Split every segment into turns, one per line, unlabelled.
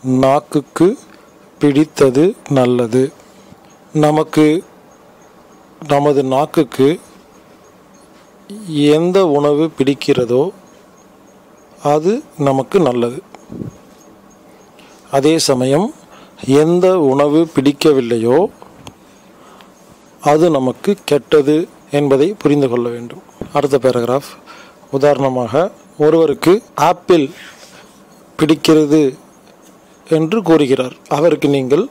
நாக்குக்கு பிடித்தது நல்லது நமக்கு நமது நாக்குக்கு எந்த உணவு பிடிக்கிறதோ அது நமக்கு நல்லது அதே சமயம் எந்த உணவு பிடிக்கவில்லையோ அது நமக்கு கெட்டது என்பதை புரிந்து கொள்ள வேண்டும் அடுத்த பேராகிராஃப் உதாரணமாக ஒருவருக்கு ஆப்பிள் பிடிக்கிறது என்று கூறுகிறார் அவருக்கு நீங்கள்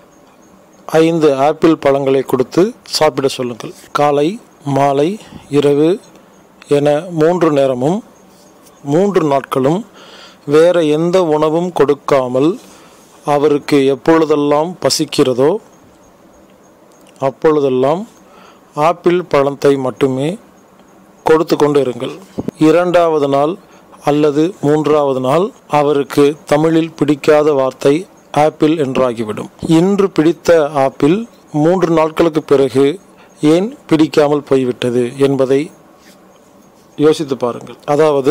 ஐந்து ஆப்பிள் பழங்களை கொடுத்து சாப்பிட சொல்லுங்கள் காலை மாலை இரவு என மூன்று நேரமும் மூன்று நாட்களும் வேற எந்த உணவும் கொடுக்காமல் அவருக்கு எப்பொழுதெல்லாம் பசிக்கிறதோ அப்பொழுதெல்லாம் ஆப்பிள் பழத்தை மட்டுமே கொடுத்து கொண்டு இருங்கள் இரண்டாவது நாள் அல்லது மூன்றாவது நாள் அவருக்கு தமிழில் பிடிக்காத வார்த்தை ஆப்பிள் என்றாகிவிடும் இன்று பிடித்த ஆப்பிள் மூன்று நாட்களுக்கு பிறகு ஏன் பிடிக்காமல் போய்விட்டது என்பதை யோசித்து பாருங்கள் அதாவது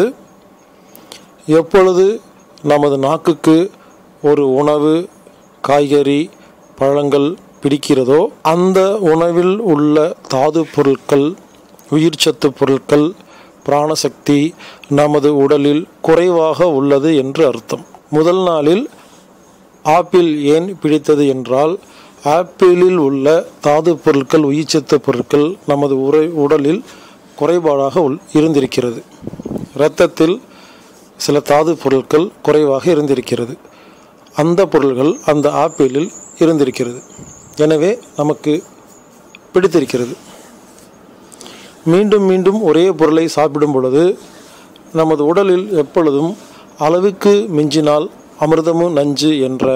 எப்பொழுது நமது நாக்குக்கு ஒரு உணவு காய்கறி பழங்கள் பிடிக்கிறதோ அந்த உணவில் உள்ள தாது பொருட்கள் உயிர்ச்சத்து பொருட்கள் பிராணசக்தி நமது உடலில் குறைவாக உள்ளது என்று அர்த்தம் முதல் நாளில் ஆப்பிள் ஏன் பிடித்தது என்றால் ஆப்பிளில் உள்ள தாது பொருட்கள் உயிர்ச்சத்து பொருட்கள் நமது உரை உடலில் குறைபாடாக உள் இருந்திருக்கிறது இரத்தத்தில் சில தாது பொருட்கள் குறைவாக இருந்திருக்கிறது அந்த பொருள்கள் அந்த ஆப்பிளில் இருந்திருக்கிறது எனவே நமக்கு பிடித்திருக்கிறது மீண்டும் மீண்டும் ஒரே பொருளை சாப்பிடும் பொழுது நமது உடலில் எப்பொழுதும் அளவுக்கு மிஞ்சினால் அமிர்தமும் நஞ்சு என்ற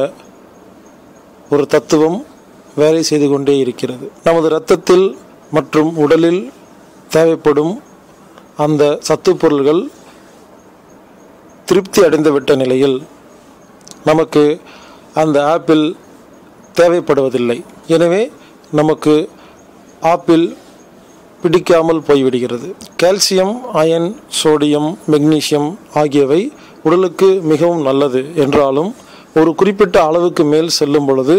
ஒரு தத்துவம் வேலை செய்து கொண்டே இருக்கிறது நமது இரத்தத்தில் மற்றும் உடலில் தேவைப்படும் அந்த சத்து பொருள்கள் திருப்தி அடைந்துவிட்ட நிலையில் நமக்கு அந்த ஆப்பிள் தேவைப்படுவதில்லை எனவே நமக்கு ஆப்பிள் பிடிக்காமல் போய்விடுகிறது கால்சியம் அயன் சோடியம் மெக்னீசியம் ஆகியவை உடலுக்கு மிகவும் நல்லது என்றாலும் ஒரு குறிப்பிட்ட அளவுக்கு மேல் செல்லும் பொழுது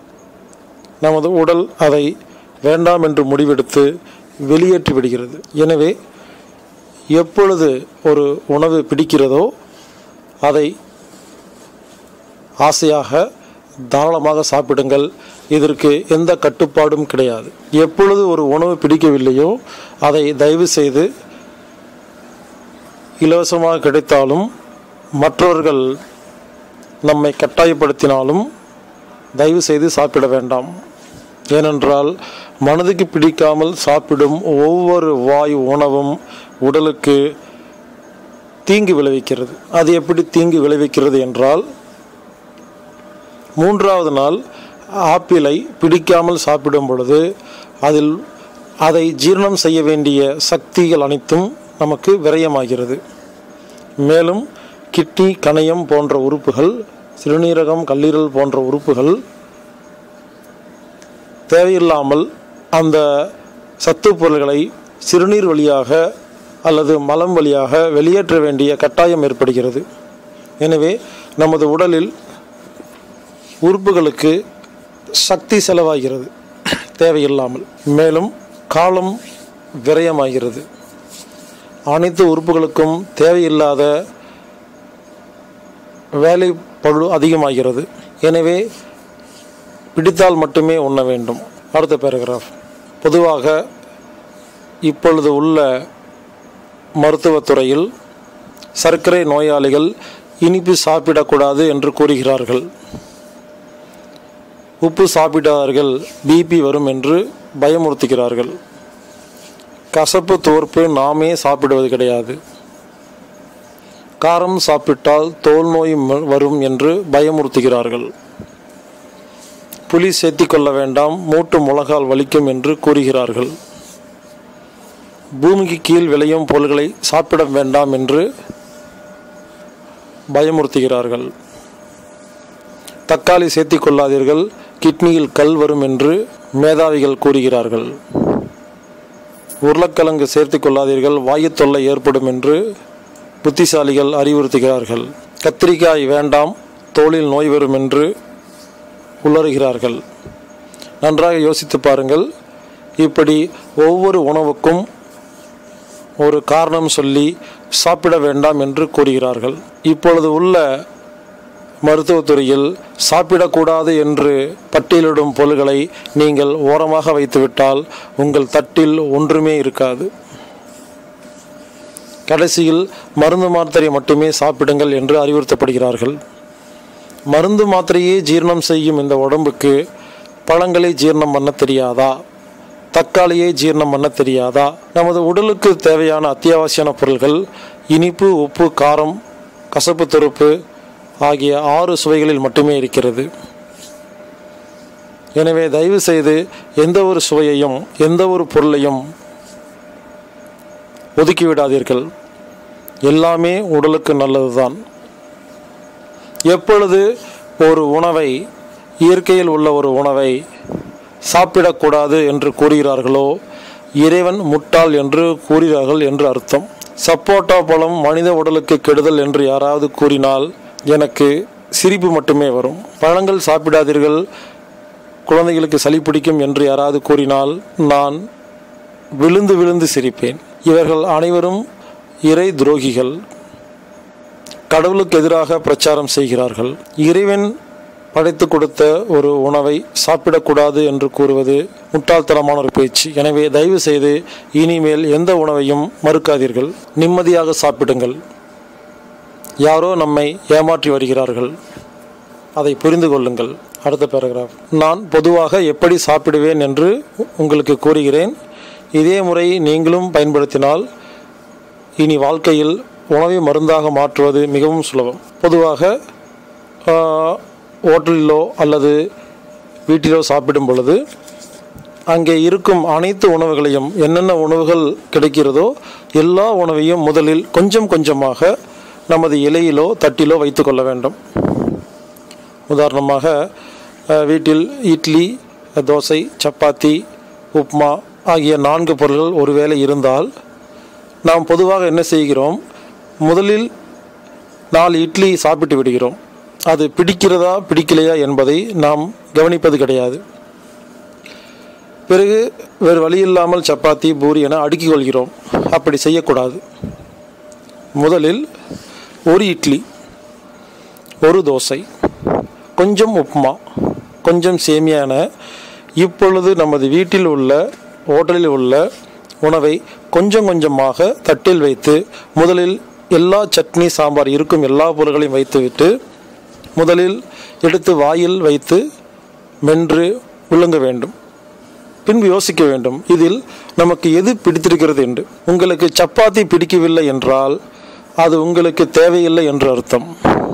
நமது உடல் அதை வேண்டாம் என்று முடிவெடுத்து வெளியேற்றி விடுகிறது எனவே எப்பொழுது ஒரு உணவு பிடிக்கிறதோ அதை ஆசையாக தாராளமாக சாப்பிடுங்கள் இதற்கு எந்த கட்டுப்பாடும் கிடையாது எப்பொழுது ஒரு உணவு பிடிக்கவில்லையோ அதை தயவு செய்து இலவசமாக கிடைத்தாலும் மற்றவர்கள் நம்மை கட்டாயப்படுத்தினாலும் தயவு செய்து சாப்பிட வேண்டாம் ஏனென்றால் மனதுக்கு பிடிக்காமல் சாப்பிடும் ஒவ்வொரு வாய் உணவும் உடலுக்கு தீங்கு விளைவிக்கிறது அது எப்படி தீங்கு விளைவிக்கிறது என்றால் மூன்றாவது நாள் ஆப்பிளை பிடிக்காமல் சாப்பிடும் பொழுது அதில் அதை ஜீரணம் செய்ய வேண்டிய சக்திகள் அனைத்தும் நமக்கு விரயமாகிறது மேலும் கிட்னி கணையம் போன்ற உறுப்புகள் சிறுநீரகம் கல்லீரல் போன்ற உறுப்புகள் தேவையில்லாமல் அந்த சத்து பொருள்களை சிறுநீர் வழியாக அல்லது மலம் வழியாக வெளியேற்ற வேண்டிய கட்டாயம் ஏற்படுகிறது எனவே நமது உடலில் உறுப்புகளுக்கு சக்தி செலவாகிறது தேவையில்லாமல் மேலும் காலம் விரயமாகிறது அனைத்து உறுப்புகளுக்கும் தேவையில்லாத வேலை பழு அதிகமாகிறது எனவே பிடித்தால் மட்டுமே உண்ண வேண்டும் அடுத்த பேராகிராஃப் பொதுவாக இப்பொழுது உள்ள மருத்துவத்துறையில் சர்க்கரை நோயாளிகள் இனிப்பு சாப்பிடக்கூடாது என்று கூறுகிறார்கள் உப்பு சாப்பிடாதவர்கள் பிபி வரும் என்று பயமுறுத்துகிறார்கள் கசப்பு துவர்ப்பு நாமே சாப்பிடுவது கிடையாது காரம் சாப்பிட்டால் தோல் நோய் ம- வரும் என்று பயமுறுத்துகிறார்கள் புளி சேர்த்திக் கொள்ள வேண்டாம் மூட்டு முழகால் வலிக்கும் என்று கூறுகிறார்கள் பூமிக்கு கீழ் விளையும் பொருள்களை சாப்பிட வேண்டாம் என்று பயமுறுத்துகிறார்கள் தக்காளி சேர்த்திக் கொள்ளாதீர்கள் கிட்னியில் கல் வரும் என்று மேதாவிகள் கூறுகிறார்கள் உருளைக்கிழங்கு சேர்த்துக் கொள்ளாதீர்கள் வாயுத் தொல்லை ஏற்படும் என்று புத்திசாலிகள் அறிவுறுத்துகிறார்கள் கத்திரிக்காய் வேண்டாம் தோளில் நோய் வரும் என்று உளறுகிறார்கள் நன்றாக யோசித்து பாருங்கள் இப்படி ஒவ்வொரு உணவுக்கும் ஒரு காரணம் சொல்லி சாப்பிட வேண்டாம் என்று கூறுகிறார்கள் இப்பொழுது உள்ள மருத்துவத்துறையில் சாப்பிடக்கூடாது என்று பட்டியலிடும் பொருள்களை நீங்கள் ஓரமாக வைத்துவிட்டால் உங்கள் தட்டில் ஒன்றுமே இருக்காது கடைசியில் மருந்து மாத்திரை மட்டுமே சாப்பிடுங்கள் என்று அறிவுறுத்தப்படுகிறார்கள் மருந்து மாத்திரையே ஜீரணம் செய்யும் இந்த உடம்புக்கு பழங்களை ஜீரணம் பண்ண தெரியாதா தக்காளியை ஜீரணம் பண்ண தெரியாதா நமது உடலுக்கு தேவையான அத்தியாவசியமான பொருள்கள் இனிப்பு உப்பு காரம் கசப்பு துருப்பு ஆகிய ஆறு சுவைகளில் மட்டுமே இருக்கிறது எனவே தயவு செய்து எந்த ஒரு சுவையையும் எந்த ஒரு பொருளையும் ஒதுக்கிவிடாதீர்கள் எல்லாமே உடலுக்கு நல்லதுதான் எப்பொழுது ஒரு உணவை இயற்கையில் உள்ள ஒரு உணவை சாப்பிடக்கூடாது என்று கூறுகிறார்களோ இறைவன் முட்டாள் என்று கூறுகிறார்கள் என்று அர்த்தம் சப்போட்டா பழம் மனித உடலுக்கு கெடுதல் என்று யாராவது கூறினால் எனக்கு சிரிப்பு மட்டுமே வரும் பழங்கள் சாப்பிடாதீர்கள் குழந்தைகளுக்கு சளி பிடிக்கும் என்று யாராவது கூறினால் நான் விழுந்து விழுந்து சிரிப்பேன் இவர்கள் அனைவரும் இறை துரோகிகள் கடவுளுக்கு எதிராக பிரச்சாரம் செய்கிறார்கள் இறைவன் படைத்து கொடுத்த ஒரு உணவை சாப்பிடக்கூடாது என்று கூறுவது முட்டாள்தனமான ஒரு பேச்சு எனவே தயவு செய்து இனிமேல் எந்த உணவையும் மறுக்காதீர்கள் நிம்மதியாக சாப்பிடுங்கள் யாரோ நம்மை ஏமாற்றி வருகிறார்கள் அதை புரிந்து கொள்ளுங்கள் அடுத்த பேராகிராஃப் நான் பொதுவாக எப்படி சாப்பிடுவேன் என்று உங்களுக்கு கூறுகிறேன் இதே முறை நீங்களும் பயன்படுத்தினால் இனி வாழ்க்கையில் உணவை மருந்தாக மாற்றுவது மிகவும் சுலபம் பொதுவாக ஹோட்டலிலோ அல்லது வீட்டிலோ சாப்பிடும் பொழுது அங்கே இருக்கும் அனைத்து உணவுகளையும் என்னென்ன உணவுகள் கிடைக்கிறதோ எல்லா உணவையும் முதலில் கொஞ்சம் கொஞ்சமாக நமது இலையிலோ தட்டிலோ வைத்துக்கொள்ள வேண்டும் உதாரணமாக வீட்டில் இட்லி தோசை சப்பாத்தி உப்மா ஆகிய நான்கு பொருள்கள் ஒருவேளை இருந்தால் நாம் பொதுவாக என்ன செய்கிறோம் முதலில் நாலு இட்லி சாப்பிட்டு விடுகிறோம் அது பிடிக்கிறதா பிடிக்கலையா என்பதை நாம் கவனிப்பது கிடையாது பிறகு வேறு வழி இல்லாமல் சப்பாத்தி பூரி என அடுக்கிக் கொள்கிறோம் அப்படி செய்யக்கூடாது முதலில் ஒரு இட்லி ஒரு தோசை கொஞ்சம் உப்புமா கொஞ்சம் சேமியா என இப்பொழுது நமது வீட்டில் உள்ள ஹோட்டலில் உள்ள உணவை கொஞ்சம் கொஞ்சமாக தட்டில் வைத்து முதலில் எல்லா சட்னி சாம்பார் இருக்கும் எல்லா பொருள்களையும் வைத்துவிட்டு முதலில் எடுத்து வாயில் வைத்து மென்று விழுங்க வேண்டும் பின்பு யோசிக்க வேண்டும் இதில் நமக்கு எது பிடித்திருக்கிறது என்று உங்களுக்கு சப்பாத்தி பிடிக்கவில்லை என்றால் அது உங்களுக்கு தேவையில்லை என்று அர்த்தம்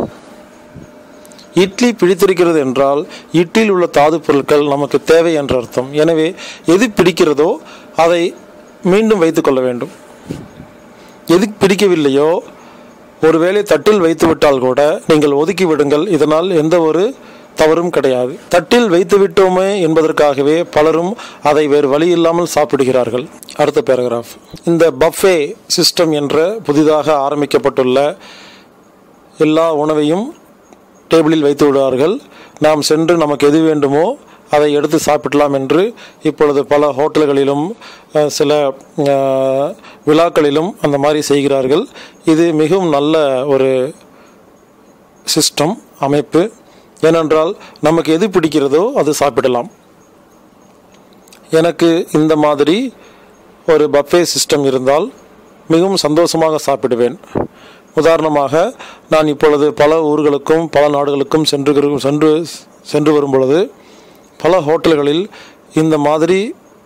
இட்லி பிடித்திருக்கிறது என்றால் இட்லியில் உள்ள தாது பொருட்கள் நமக்கு தேவை என்ற அர்த்தம் எனவே எது பிடிக்கிறதோ அதை மீண்டும் வைத்துக்கொள்ள வேண்டும் எது பிடிக்கவில்லையோ ஒருவேளை தட்டில் வைத்து விட்டால் கூட நீங்கள் ஒதுக்கி விடுங்கள் இதனால் எந்த ஒரு தவறும் கிடையாது தட்டில் வைத்து விட்டோமே என்பதற்காகவே பலரும் அதை வேறு வழி இல்லாமல் சாப்பிடுகிறார்கள் அடுத்த பேராகிராஃப் இந்த பஃபே சிஸ்டம் என்ற புதிதாக ஆரம்பிக்கப்பட்டுள்ள எல்லா உணவையும் டேபிளில் வைத்து விடுவார்கள் நாம் சென்று நமக்கு எது வேண்டுமோ அதை எடுத்து சாப்பிடலாம் என்று இப்பொழுது பல ஹோட்டல்களிலும் அஹ், சில அஹ், விழாக்களிலும் அந்த மாதிரி செய்கிறார்கள் இது மிகவும் நல்ல ஒரு சிஸ்டம் அமைப்பு ஏனென்றால் நமக்கு எது பிடிக்கிறதோ அது சாப்பிடலாம் எனக்கு இந்த மாதிரி ஒரு பஃபே சிஸ்டம் இருந்தால் மிகவும் சந்தோஷமாக சாப்பிடுவேன் உதாரணமாக நான் இப்பொழுது பல ஊர்களுக்கும் பல நாடுகளுக்கும் சென்று சென்று சென்று வரும் பொழுது பல ஹோட்டல்களில் இந்த மாதிரி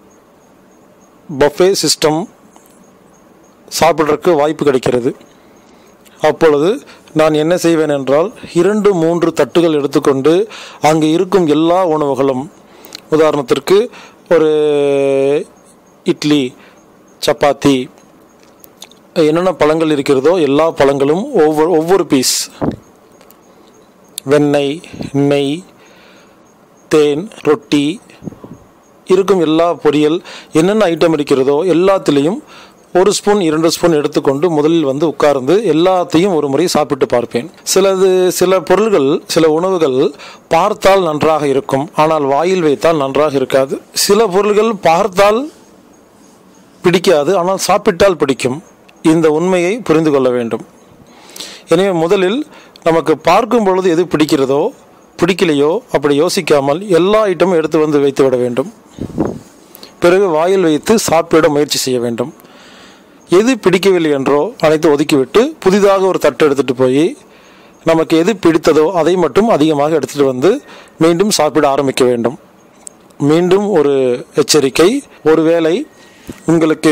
பஃபே சிஸ்டம் சாப்பிட்றதுக்கு வாய்ப்பு கிடைக்கிறது அப்பொழுது நான் என்ன செய்வேன் என்றால் இரண்டு மூன்று தட்டுகள் எடுத்துக்கொண்டு அங்கு இருக்கும் எல்லா உணவுகளும் உதாரணத்திற்கு ஒரு இட்லி சப்பாத்தி என்னென்ன பழங்கள் இருக்கிறதோ எல்லா பழங்களும் ஒவ்வொரு ஒவ்வொரு பீஸ் வெண்ணெய் நெய் தேன் ரொட்டி இருக்கும் எல்லா பொரியல் என்னென்ன ஐட்டம் இருக்கிறதோ எல்லாத்துலேயும் ஒரு ஸ்பூன் இரண்டு ஸ்பூன் எடுத்துக்கொண்டு முதலில் வந்து உட்கார்ந்து எல்லாத்தையும் ஒரு முறை சாப்பிட்டு பார்ப்பேன் சிலது சில பொருள்கள் சில உணவுகள் பார்த்தால் நன்றாக இருக்கும் ஆனால் வாயில் வைத்தால் நன்றாக இருக்காது சில பொருள்கள் பார்த்தால் பிடிக்காது ஆனால் சாப்பிட்டால் பிடிக்கும் இந்த உண்மையை புரிந்து கொள்ள வேண்டும் எனவே முதலில் நமக்கு பார்க்கும் பொழுது எது பிடிக்கிறதோ பிடிக்கலையோ அப்படி யோசிக்காமல் எல்லா ஐட்டமும் எடுத்து வந்து வைத்து விட வேண்டும் பிறகு வாயில் வைத்து சாப்பிட முயற்சி செய்ய வேண்டும் எது பிடிக்கவில்லை என்றோ அனைத்து ஒதுக்கிவிட்டு புதிதாக ஒரு தட்டு எடுத்துகிட்டு போய் நமக்கு எது பிடித்ததோ அதை மட்டும் அதிகமாக எடுத்துகிட்டு வந்து மீண்டும் சாப்பிட ஆரம்பிக்க வேண்டும் மீண்டும் ஒரு எச்சரிக்கை ஒருவேளை உங்களுக்கு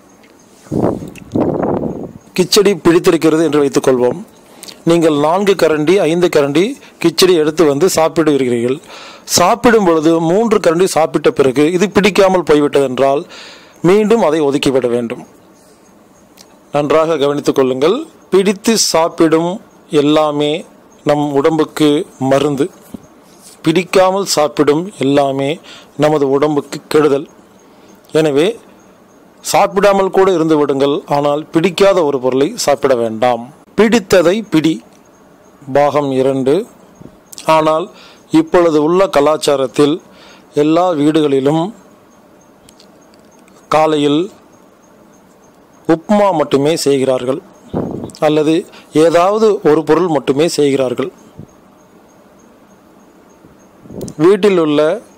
கிச்சடி பிடித்திருக்கிறது என்று வைத்துக்கொள்வோம் நீங்கள் நான்கு கரண்டி ஐந்து கரண்டி கிச்சடி எடுத்து வந்து சாப்பிடுகிறீர்கள் சாப்பிடும் பொழுது மூன்று கரண்டி சாப்பிட்ட பிறகு இது பிடிக்காமல் போய்விட்டதென்றால் மீண்டும் அதை ஒதுக்கிவிட வேண்டும் நன்றாக கவனித்துக் கொள்ளுங்கள் பிடித்து சாப்பிடும் எல்லாமே நம் உடம்புக்கு மருந்து பிடிக்காமல் சாப்பிடும் எல்லாமே நமது உடம்புக்கு கெடுதல் எனவே சாப்பிடாமல் கூட இருந்து விடுங்கள் ஆனால் பிடிக்காத ஒரு பொருளை சாப்பிட வேண்டாம் பிடித்ததை பிடி பாகம் இரண்டு ஆனால் இப்பொழுது உள்ள கலாச்சாரத்தில் எல்லா வீடுகளிலும் காலையில் உப்மா மட்டுமே செய்கிறார்கள் அல்லது ஏதாவது ஒரு பொருள் மட்டுமே செய்கிறார்கள் வீட்டில் உள்ள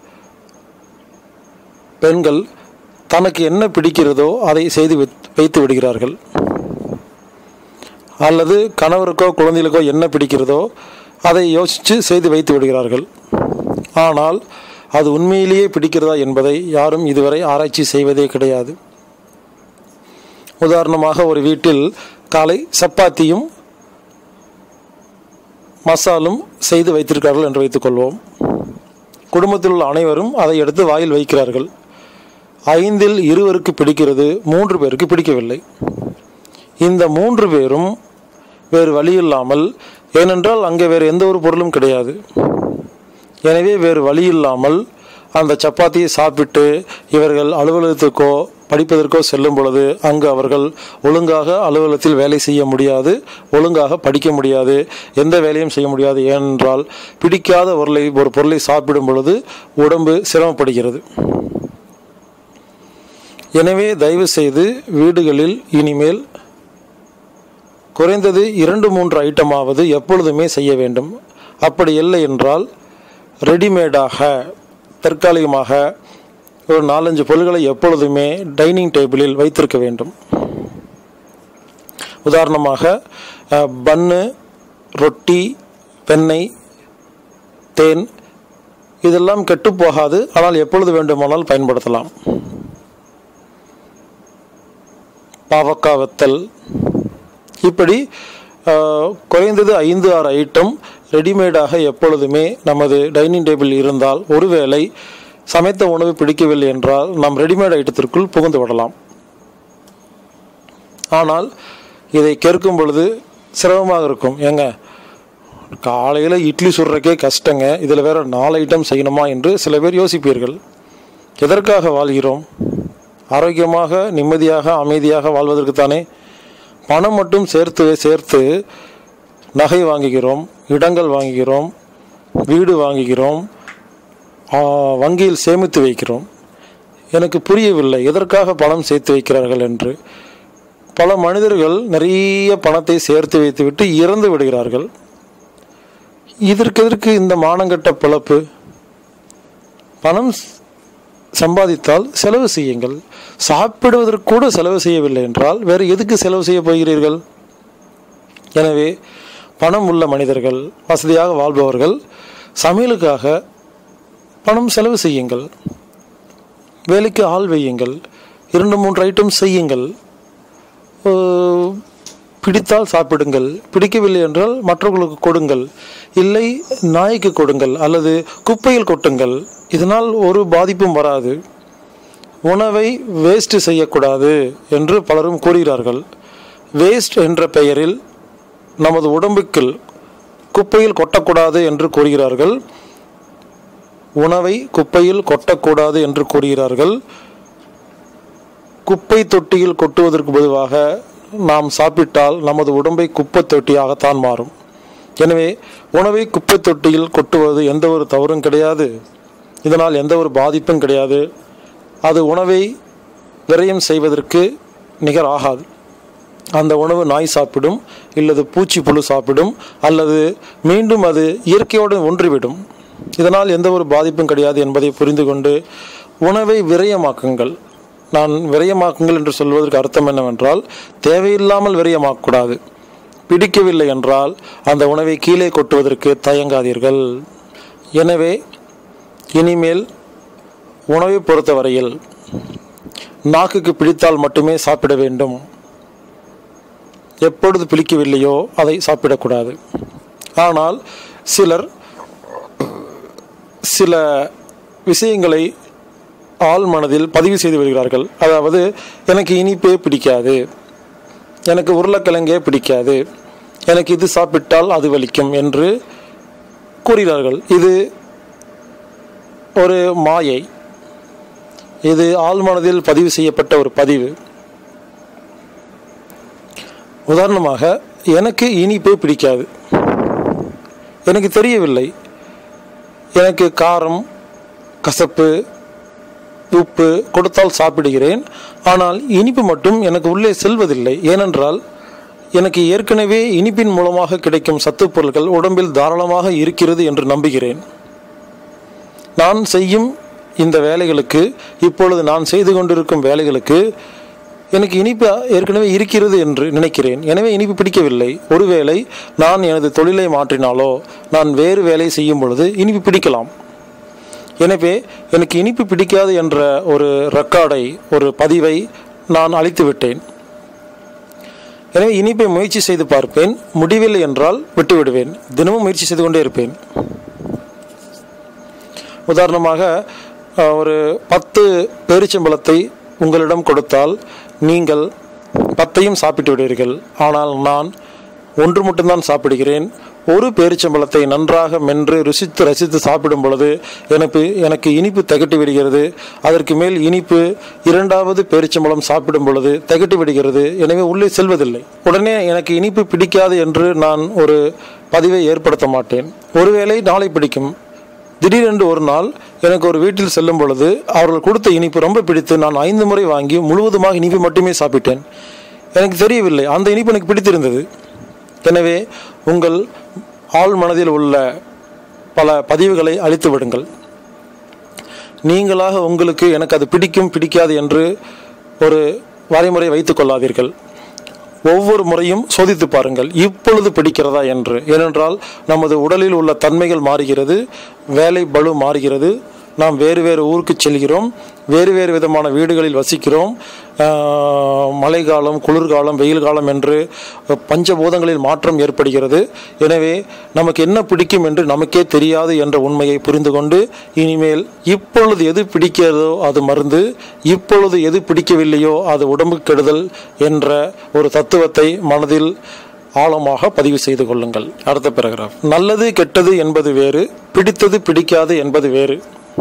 பெண்கள் தனக்கு என்ன பிடிக்கிறதோ அதை செய்து வைத்து விடுகிறார்கள் அல்லது கணவருக்கோ குழந்தைகளுக்கோ என்ன பிடிக்கிறதோ அதை யோசித்து செய்து வைத்து விடுகிறார்கள் ஆனால் அது உண்மையிலேயே பிடிக்கிறதா என்பதை யாரும் இதுவரை ஆராய்ச்சி செய்வதே கிடையாது உதாரணமாக ஒரு வீட்டில் காலை சப்பாத்தியும் மசாலும் செய்து வைத்திருக்கிறார்கள் என்று வைத்துக்கொள்வோம் குடும்பத்தில் உள்ள அனைவரும் அதை எடுத்து வாயில் வைக்கிறார்கள் ஐந்தில் இருவருக்கு பிடிக்கிறது மூன்று பேருக்கு பிடிக்கவில்லை இந்த மூன்று பேரும் வேறு வழி இல்லாமல் ஏனென்றால் அங்கே வேறு எந்த ஒரு பொருளும் கிடையாது எனவே வேறு வழி இல்லாமல் அந்த சப்பாத்தியை சாப்பிட்டு இவர்கள் அலுவலகத்துக்கோ படிப்பதற்கோ செல்லும் பொழுது அங்கு அவர்கள் ஒழுங்காக அலுவலகத்தில் வேலை செய்ய முடியாது ஒழுங்காக படிக்க முடியாது எந்த வேலையும் செய்ய முடியாது ஏனென்றால் பிடிக்காத பொருளை ஒரு பொருளை சாப்பிடும் பொழுது உடம்பு சிரமப்படுகிறது எனவே தயவு செய்து வீடுகளில் இனிமேல் குறைந்தது இரண்டு மூன்று ஐட்டமாவது எப்பொழுதுமே செய்ய வேண்டும் அப்படி இல்லை என்றால் ரெடிமேடாக தற்காலிகமாக ஒரு நாலஞ்சு பொருள்களை எப்பொழுதுமே டைனிங் டேபிளில் வைத்திருக்க வேண்டும் உதாரணமாக பன்னு ரொட்டி வெண்ணெய் தேன் இதெல்லாம் கெட்டுப்போகாது ஆனால் எப்பொழுது வேண்டுமானால் பயன்படுத்தலாம் பாவக்காய் வத்தல் இப்படி குறைந்தது ஐந்து ஆறு ஐட்டம் ரெடிமேடாக எப்பொழுதுமே நமது டைனிங் டேபிள் இருந்தால் ஒருவேளை சமைத்த உணவு பிடிக்கவில்லை என்றால் நாம் ரெடிமேட் ஐட்டத்திற்குள் புகுந்து விடலாம் ஆனால் இதை கேட்கும் பொழுது சிரமமாக இருக்கும் ஏங்க காலையில் இட்லி சுடுறக்கே கஷ்டங்க இதில் வேற நாலு ஐட்டம் செய்யணுமா என்று சில பேர் யோசிப்பீர்கள் எதற்காக வாழ்கிறோம் ஆரோக்கியமாக நிம்மதியாக அமைதியாக வாழ்வதற்குத்தானே பணம் மட்டும் சேர்த்து சேர்த்து நகை வாங்குகிறோம் இடங்கள் வாங்குகிறோம் வீடு வாங்குகிறோம் வங்கியில் சேமித்து வைக்கிறோம் எனக்கு புரியவில்லை எதற்காக பணம் சேர்த்து வைக்கிறார்கள் என்று பல மனிதர்கள் நிறைய பணத்தை சேர்த்து வைத்துவிட்டு இறந்து விடுகிறார்கள் இதற்கு எதற்கு இந்த மானங்கட்ட பிழப்பு பணம் சம்பாதித்தால் செலவு செய்யுங்கள் சாப்பிடுவதற்கு கூட செலவு செய்யவில்லை என்றால் வேறு எதுக்கு செலவு செய்ய போகிறீர்கள் எனவே பணம் உள்ள மனிதர்கள் வசதியாக வாழ்பவர்கள் சமையலுக்காக பணம் செலவு செய்யுங்கள் வேலைக்கு ஆள் வையுங்கள் இரண்டு மூன்று ஐட்டம் செய்யுங்கள் பிடித்தால் சாப்பிடுங்கள் பிடிக்கவில்லை என்றால் மற்றவர்களுக்கு கொடுங்கள் இல்லை நாய்க்கு கொடுங்கள் அல்லது குப்பையில் கொட்டுங்கள் இதனால் ஒரு பாதிப்பும் வராது உணவை வேஸ்ட் செய்யக்கூடாது என்று பலரும் கூறுகிறார்கள் வேஸ்ட் என்ற பெயரில் நமது உடம்புக்குள் குப்பையில் கொட்டக்கூடாது என்று கூறுகிறார்கள் உணவை குப்பையில் கொட்டக்கூடாது என்று கூறுகிறார்கள் குப்பை தொட்டியில் கொட்டுவதற்கு பொதுவாக நாம் சாப்பிட்டால் நமது உடம்பை குப்பை தொட்டியாகத்தான் மாறும் எனவே உணவை குப்பை தொட்டியில் கொட்டுவது எந்த ஒரு தவறும் கிடையாது இதனால் எந்த ஒரு பாதிப்பும் கிடையாது அது உணவை விரயம் செய்வதற்கு நிகர் ஆகாது அந்த உணவு நாய் சாப்பிடும் இல்லது பூச்சி புழு சாப்பிடும் அல்லது மீண்டும் அது இயற்கையோடு ஒன்றிவிடும் இதனால் எந்த ஒரு பாதிப்பும் கிடையாது என்பதை புரிந்து கொண்டு உணவை விரயமாக்குங்கள் நான் விரயமாக்குங்கள் என்று சொல்வதற்கு அர்த்தம் என்னவென்றால் தேவையில்லாமல் விரயமாக்கக்கூடாது பிடிக்கவில்லை என்றால் அந்த உணவை கீழே கொட்டுவதற்கு தயங்காதீர்கள் எனவே இனிமேல் உணவை பொறுத்தவரையில் நாக்குக்கு பிடித்தால் மட்டுமே சாப்பிட வேண்டும் எப்பொழுது பிடிக்கவில்லையோ அதை சாப்பிடக்கூடாது ஆனால் சிலர் சில விஷயங்களை ஆள் மனதில் பதிவு செய்து வருகிறார்கள் அதாவது எனக்கு இனிப்பே பிடிக்காது எனக்கு உருளைக்கிழங்கே பிடிக்காது எனக்கு இது சாப்பிட்டால் அது வலிக்கும் என்று கூறுகிறார்கள் இது ஒரு மாயை இது ஆழ்மனதில் பதிவு செய்யப்பட்ட ஒரு பதிவு உதாரணமாக எனக்கு இனிப்பே பிடிக்காது எனக்கு தெரியவில்லை எனக்கு காரம் கசப்பு உப்பு கொடுத்தால் சாப்பிடுகிறேன் ஆனால் இனிப்பு மட்டும் எனக்கு உள்ளே செல்வதில்லை ஏனென்றால் எனக்கு ஏற்கனவே இனிப்பின் மூலமாக கிடைக்கும் சத்துப் பொருட்கள் உடம்பில் தாராளமாக இருக்கிறது என்று நம்புகிறேன் நான் செய்யும் இந்த வேலைகளுக்கு இப்பொழுது நான் செய்து கொண்டிருக்கும் வேலைகளுக்கு எனக்கு இனிப்பு ஏற்கனவே இருக்கிறது என்று நினைக்கிறேன் எனவே இனிப்பு பிடிக்கவில்லை ஒருவேளை நான் எனது தொழிலை மாற்றினாலோ நான் வேறு வேலை செய்யும் பொழுது இனிப்பு பிடிக்கலாம் எனவே எனக்கு இனிப்பு பிடிக்காது என்ற ஒரு ரெக்கார்டை ஒரு பதிவை நான் அழித்து விட்டேன் எனவே இனிப்பை முயற்சி செய்து பார்ப்பேன் முடிவில்லை என்றால் விட்டுவிடுவேன் தினமும் முயற்சி செய்து கொண்டே இருப்பேன் உதாரணமாக அஹ், ஒரு பத்து பேரிச்சம்பழத்தை உங்களிடம் கொடுத்தால் நீங்கள் பத்தையும் சாப்பிட்டு விடுவீர்கள் ஆனால் நான் ஒன்று மட்டும்தான் சாப்பிடுகிறேன் ஒரு பேரிச்சம்பழத்தை நன்றாக மென்று ருசித்து ரசித்து சாப்பிடும் பொழுது எனக்கு எனக்கு இனிப்பு திகட்டி விடுகிறது அதற்கு மேல் இனிப்பு இரண்டாவது பேரிச்சம்பழம் சாப்பிடும் பொழுது திகட்டி விடுகிறது எனவே உள்ளே செல்வதில்லை உடனே எனக்கு இனிப்பு பிடிக்காது என்று நான் ஒரு பதிவை ஏற்படுத்த மாட்டேன் ஒருவேளை நாளை பிடிக்கும் திடீரென்று ஒரு நாள் எனக்கு ஒரு வீட்டில் செல்லும் பொழுது அவர்கள் கொடுத்த இனிப்பு ரொம்ப பிடித்து நான் ஐந்து முறை வாங்கி முழுவதுமாக இனிப்பு மட்டுமே சாப்பிட்டேன் எனக்கு தெரியவில்லை அந்த இனிப்பு எனக்கு பிடித்திருந்தது எனவே உங்கள் ஆழ் மனதில் உள்ள பல பதிவுகளை அழித்து விடுங்கள் நீங்களாக உங்களுக்கு எனக்கு அது பிடிக்கும் பிடிக்காது என்று ஒரு வரைமுறை வைத்துக் கொள்ளாதீர்கள் ஒவ்வொரு முறையும் சோதித்து பாருங்கள் இப்பொழுது பிடிக்கிறதா என்று ஏனென்றால் நமது உடலில் உள்ள தன்மைகள் மாறுகிறது வேலை பளு மாறுகிறது நாம் வேறு வேறு ஊருக்கு செல்கிறோம் வேறு வேறு விதமான வீடுகளில் வசிக்கிறோம் ஆஹ், மழைக்காலம் குளிர்காலம் வெயில் காலம் என்று பஞ்சபூதங்களில் மாற்றம் ஏற்படுகிறது எனவே நமக்கு என்ன பிடிக்கும் என்று நமக்கே தெரியாது என்ற உண்மையை புரிந்து கொண்டு இனிமேல் இப்பொழுது எது பிடிக்கிறதோ அது மருந்து இப்பொழுது எது பிடிக்கவில்லையோ அது உடம்புக்கு கெடுதல் என்ற ஒரு தத்துவத்தை மனதில் ஆழமாக பதிவு செய்து கொள்ளுங்கள் அடுத்த பேராகிராஃப் நல்லது கெட்டது என்பது வேறு பிடித்தது பிடிக்காது என்பது வேறு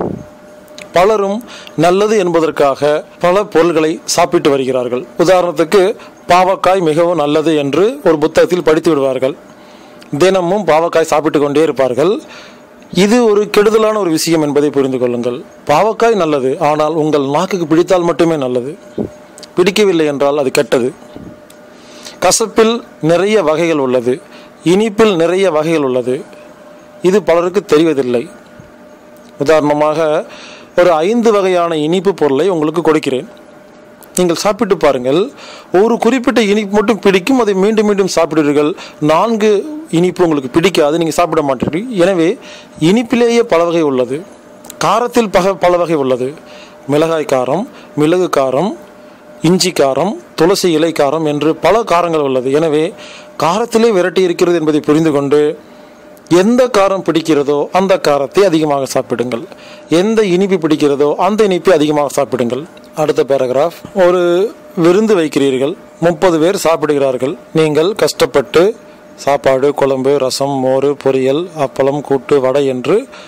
பலரும் நல்லது என்பதற்காக பல பொருள்களை சாப்பிட்டு வருகிறார்கள் உதாரணத்துக்கு பாவக்காய் மிகவும் நல்லது என்று ஒரு புத்தகத்தில் படித்து விடுவார்கள் தினமும் பாவக்காய் சாப்பிட்டு கொண்டே இருப்பார்கள் இது ஒரு கெடுதலான ஒரு விஷயம் என்பதை புரிந்து கொள்ளுங்கள் பாவக்காய் நல்லது ஆனால் உங்கள் நாக்குக்கு பிடித்தால் மட்டுமே நல்லது பிடிக்கவில்லை என்றால் அது கெட்டது கசப்பில் நிறைய வகைகள் உள்ளது இனிப்பில் நிறைய வகைகள் உள்ளது இது பலருக்கு தெரிவதில்லை உதாரணமாக ஒரு ஐந்து வகையான இனிப்பு பொருளை உங்களுக்கு கொடுக்கிறேன் நீங்கள் சாப்பிட்டு பாருங்கள் ஒரு குறிப்பிட்ட இனிப்பு மட்டும் பிடிக்கும் அதை மீண்டும் மீண்டும் சாப்பிடுவீர்கள் நான்கு இனிப்பு உங்களுக்கு பிடிக்காது நீங்கள் சாப்பிட மாட்டீர்கள் எனவே இனிப்பிலேயே பல வகை உள்ளது காரத்தில் பக பல வகை உள்ளது மிளகாய் காரம் மிளகு காரம் இஞ்சி காரம் துளசி இலை காரம் என்று பல காரங்கள் உள்ளது எனவே காரத்திலே விரட்டி இருக்கிறது என்பதை புரிந்து கொண்டு எந்த காரம் பிடிக்கிறதோ அந்த காரத்தை அதிகமாக சாப்பிடுங்கள் எந்த இனிப்பு பிடிக்கிறதோ அந்த இனிப்பை அதிகமாக சாப்பிடுங்கள் அடுத்த பேராகிராஃப் ஒரு விருந்து வைக்கிறீர்கள் முப்பது பேர் சாப்பிடுகிறார்கள் நீங்கள் கஷ்டப்பட்டு சாப்பாடு குழம்பு ரசம் மோர் பொரியல் அப்பளம் கூட்டு வடை என்று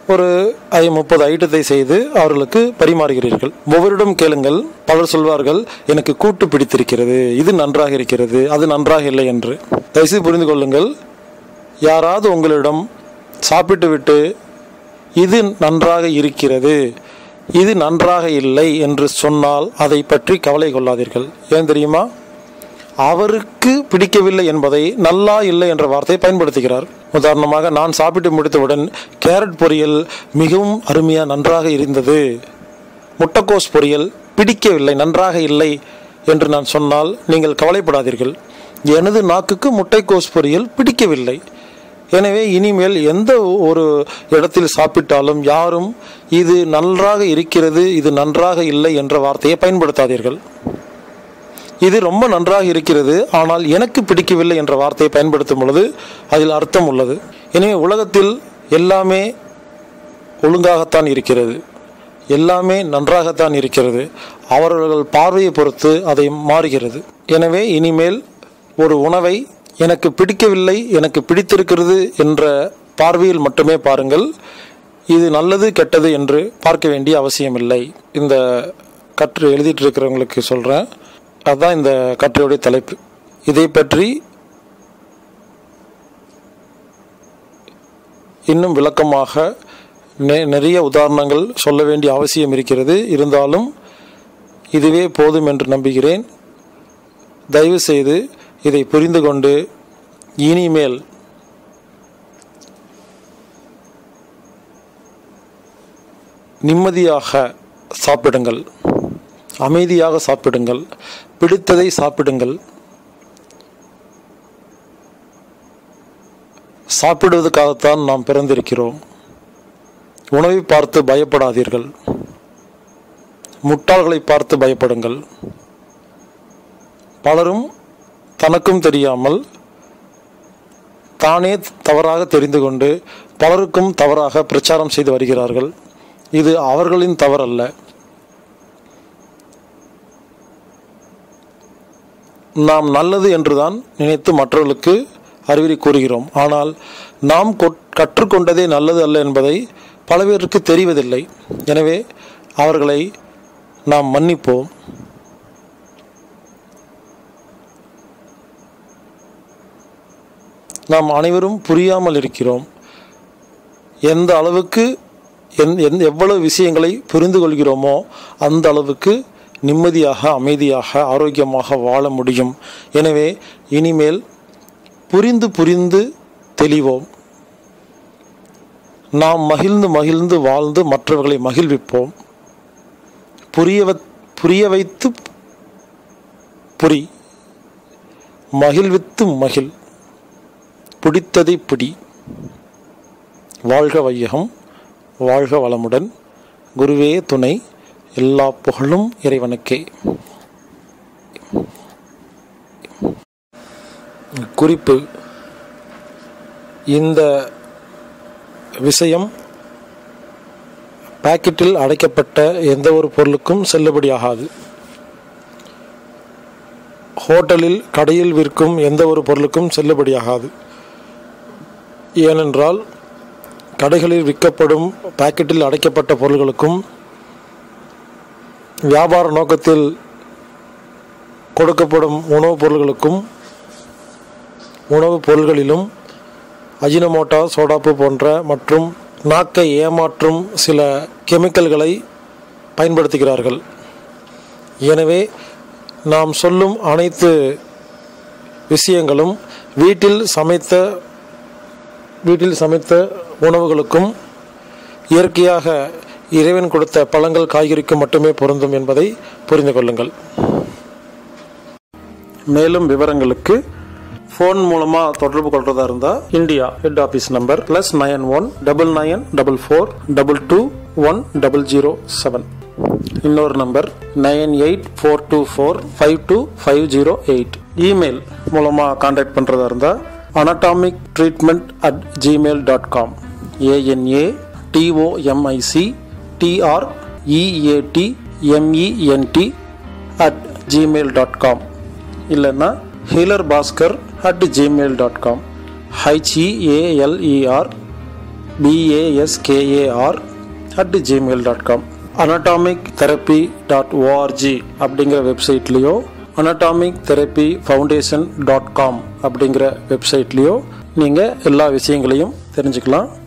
ஒரு ஐ முப்பது ஐட்டத்தை செய்து அவர்களுக்கு பரிமாறுகிறீர்கள் ஒவ்வொருடம் கேளுங்கள் பலர் சொல்வார்கள் எனக்கு கூட்டு பிடித்திருக்கிறது இது நன்றாக இருக்கிறது அது நன்றாக இல்லை என்று தயவுசெய்து புரிந்து கொள்ளுங்கள் யாராவது உங்களிடம் சாப்பிட்டு விட்டு இது நன்றாக இருக்கிறது இது நன்றாக இல்லை என்று சொன்னால் அதை பற்றி கவலை கொள்ளாதீர்கள் ஏன் தெரியுமா அவருக்கு பிடிக்கவில்லை என்பதை நல்லா இல்லை என்ற வார்த்தையை பயன்படுத்துகிறார் உதாரணமாக நான் சாப்பிட்டு முடித்தவுடன் கேரட் பொரியல் மிகவும் அருமையாக நன்றாக இருந்தது முட்டைக்கோஸ் பொரியல் பிடிக்கவில்லை நன்றாக இல்லை என்று நான் சொன்னால் நீங்கள் கவலைப்படாதீர்கள் எனது நாக்குக்கு முட்டைக்கோஸ் பொரியல் பிடிக்கவில்லை எனவே இனிமேல் எந்த ஒரு இடத்தில் சாப்பிட்டாலும் யாரும் இது நன்றாக இருக்கிறது இது நன்றாக இல்லை என்ற வார்த்தையை பயன்படுத்தாதீர்கள் இது ரொம்ப நன்றாக இருக்கிறது ஆனால் எனக்கு பிடிக்கவில்லை என்ற வார்த்தையை பயன்படுத்தும் பொழுது அதில் அர்த்தம் உள்ளது எனவே உலகத்தில் எல்லாமே ஒழுங்காகத்தான் இருக்கிறது எல்லாமே நன்றாகத்தான் இருக்கிறது அவர்கள் பார்வையை பொறுத்து அதை மாறுகிறது எனவே இனிமேல் ஒரு உணவை எனக்கு பிடிக்கவில்லை எனக்கு பிடித்திருக்கிறது என்ற பார்வையில் மட்டுமே பாருங்கள் இது நல்லது கெட்டது என்று பார்க்க வேண்டிய அவசியமில்லை இந்த கற்று எழுதிட்டு இருக்கிறவங்களுக்கு சொல்கிறேன் அதுதான் இந்த கட்டுரையுடைய தலைப்பு இதை பற்றி இன்னும் விளக்கமாக நெ நிறைய உதாரணங்கள் சொல்ல வேண்டிய அவசியம் இருக்கிறது இருந்தாலும் இதுவே போதும் என்று நம்புகிறேன் தயவு செய்து இதை புரிந்து கொண்டு இனிமேல் நிம்மதியாக சாப்பிடுங்கள் அமைதியாக சாப்பிடுங்கள் பிடித்ததை சாப்பிடுங்கள் சாப்பிடுவதற்காகத்தான் நாம் பிறந்திருக்கிறோம் உணவை பார்த்து பயப்படாதீர்கள் முட்டாள்களை பார்த்து பயப்படுங்கள் பலரும் தனக்கும் தெரியாமல் தானே தவறாக தெரிந்து கொண்டு பலருக்கும் தவறாக பிரச்சாரம் செய்து வருகிறார்கள் இது அவர்களின் தவறல்ல நாம் நல்லது என்றுதான் நினைத்து மற்றவர்களுக்கு அறிவுரை கூறுகிறோம் ஆனால் நாம் கற்றுக்கொண்டதே நல்லது அல்ல என்பதை பல பேருக்கு தெரிவதில்லை எனவே அவர்களை நாம் மன்னிப்போம் நாம் அனைவரும் புரியாமல் இருக்கிறோம் எந்த அளவுக்கு எந் எந்த எவ்வளவு விஷயங்களை புரிந்து கொள்கிறோமோ அந்த அளவுக்கு நிம்மதியாக அமைதியாக ஆரோக்கியமாக வாழ முடியும் எனவே இனிமேல் புரிந்து புரிந்து தெளிவோம் நாம் மகிழ்ந்து மகிழ்ந்து வாழ்ந்து மற்றவர்களை மகிழ்விப்போம் புரிய புரிய வைத்து புரி மகிழ்வித்து மகிழ் பிடித்ததை பிடி வாழ்க வையகம் வாழ்க வளமுடன் குருவே துணை எல்லா புகழும் இறைவனுக்கே குறிப்பு இந்த விஷயம் பாக்கெட்டில் அடைக்கப்பட்ட எந்த ஒரு பொருளுக்கும் செல்லுபடியாகாது ஹோட்டலில் கடையில் விற்கும் எந்த ஒரு பொருளுக்கும் செல்லுபடியாகாது ஏனென்றால் கடைகளில் விற்கப்படும் பாக்கெட்டில் அடைக்கப்பட்ட பொருள்களுக்கும் வியாபார நோக்கத்தில் கொடுக்கப்படும் உணவுப் பொருள்களுக்கும் உணவுப் பொருள்களிலும் அஜினமோட்டா சோடாப்பு போன்ற மற்றும் நாக்கை ஏமாற்றும் சில கெமிக்கல்களை பயன்படுத்துகிறார்கள் எனவே நாம் சொல்லும் அனைத்து விஷயங்களும் வீட்டில் சமைத்த வீட்டில் சமைத்த உணவுகளுக்கும் இயற்கையாக இறைவன் கொடுத்த பழங்கள் காய்கறிக்கும் மட்டுமே பொருந்தும் என்பதை புரிந்து கொள்ளுங்கள் மேலும் விவரங்களுக்கு ஃபோன் மூலமாக தொடர்பு கொள்றதா இருந்தால் India head office number plus nine one double nine double four double two one double zero seven இன்னொரு number nine eight four two four five two five zero eight email மூலமாக காண்டாக்ட் பண்ணுறதா இருந்தால் anatomic treatment at Gmail dot com A N A T O M I C T R E A T M E N T at Gmail dot com இல்லைன்னா healer Bhaskar at Gmail dot com H E A L E R B A S K A R at Gmail dot com anatomic therapy dot O R G அப்படிங்கிற வெப்சைட்லேயோ anatomic therapy foundation dot com அப்படிங்கிற வெப்சைட்லேயோ நீங்கள் எல்லா விஷயங்களையும் தெரிஞ்சுக்கலாம்